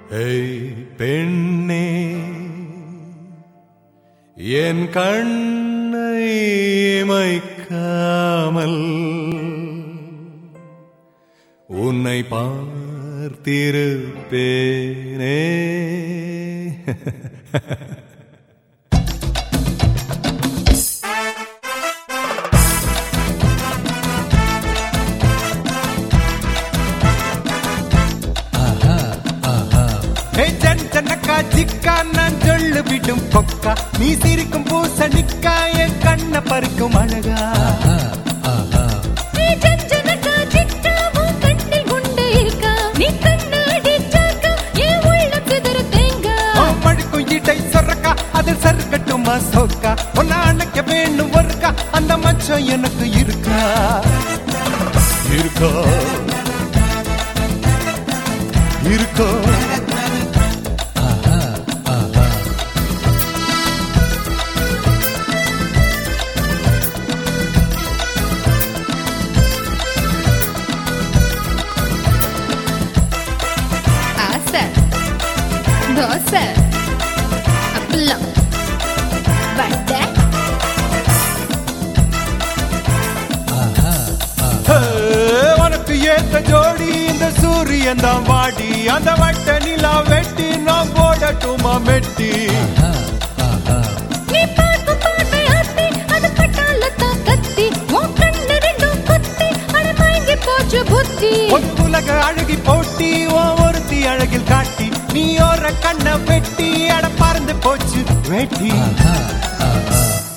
ஏய் பெண்ணே என் கண்ணை மைக்காமல் உன்னை பார்த்திருப்பேனே ஹே ஜன் ஜனக்கா ஜிக்கா நான் சொல்லு விடும் கொக்கா நீ சிரிக்கும் பூசணிக்கா என் கண்ண பறிக்கும் அழகா நீ ஜஞ்சனக்கா ஜிக்கா உன் கண்ணில் குண்டு இருக்கா நீ கண்ணு அடிச்சாக்கா என் உள்ளம் சிதறு தேங்கா ஓ மழுக்கும் இடை சொரக்கா அதில் சறுக்கட்டுமா சொக்கா உன்னை அணைக்க வேணும் ஒருக்கா அந்த மச்சம் எனக்கு இருக்கா இருக்கோ இருக்கோ ஆசை தோசை அப்பளம் வடை ஹே, உனக்கு ஏத்த ஜோடி இந்த சூரியன் தான் வாடி அந்த வட்ட நிலா வெட்டி நான் போடட்டுமா மெட்டி நீ பார்க்கும் பார்வை ஆத்தி அது பட்டாளத்தான் கத்தி உன் கண்ணு ரெண்டும் குத்தி அட மயங்கி போச்சு புத்தி ஒரு உலக அழகி போட்டி ஓ ஒருத்தி அழகில் காட்டி நீ ஒரு கண்ண வெட்டி அட பறந்து போச்சு வெட்டி